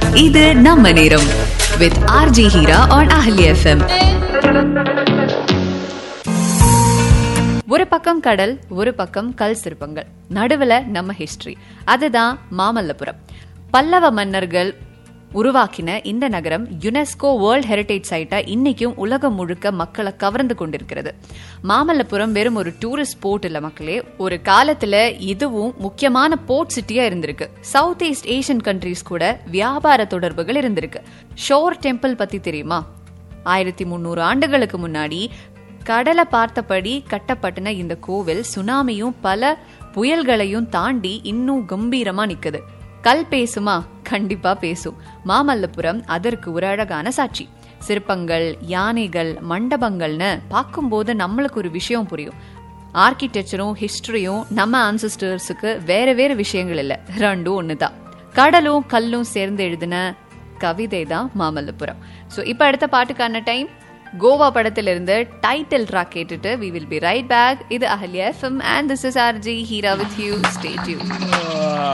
இது நம்ம நேரம் with RJ Heera on Ahalya FM ஒரு பக்கம் கடல் ஒரு பக்கம் கல் சிற்பங்கள் நடுவுல நம்ம ஹிஸ்டரி அதுதான் மாமல்லபுரம் பல்லவ மன்னர்கள் உருவாக்கின இந்த நகரம் யுனெஸ்கோ வேர்ல்ட் ஹெரிடேஜ் சைட்டா இன்னைக்கும் உலகம் முழுக்க மக்களை கவர்ந்து கொண்டிருக்கிறது மாமல்லபுரம் வெறும் ஒரு டூரிஸ்ட் போர்ட் இல்ல மக்களே ஒரு காலத்துல இதுவும் முக்கியமான போர்ட் சிட்டியா இருந்திருக்கு சவுத் ஈஸ்ட் ஏஷியன் கண்ட்ரீஸ் கூட வியாபார தொடர்புகள் இருந்திருக்கு ஷோர் டெம்பிள் பத்தி தெரியுமா ஆயிரத்தி முந்நூறு ஆண்டுகளுக்கு முன்னாடி கடலை பார்த்தபடி கட்டப்பட்டின இந்த கோவில் சுனாமியும் பல புயல்களையும் தாண்டி இன்னும் கம்பீரமா நிக்குது கல் பேசுமா கண்டிப்பா பேசும் மாமல்லபுரம் அதற்கு ஒரு அழகான சாட்சி சிற்பங்கள் யானைகள் மண்டபங்கள்னு பார்க்கும்போது நம்மளுக்கு ஒரு விஷயம் புரியும் ஆர்கிடெக்சரும் ஹிஸ்டரியும் நம்ம ஆன்சிஸ்டர்ஸுக்கு வேற வேற விஷயங்கள் இல்ல ரெண்டும் ஒண்ணுதான் கடலும் கல்லும் சேர்ந்து எழுதின கவிதை தான் மாமல்லபுரம் ஸோ இப்போ அடுத்த பாட்டுக்கான டைம் கோவா படத்திலிருந்து டைட்டில் ட்ராக் கேட்டுட்டு we will be right back இது Ahalya FM and this is RJ Heera with you stay tune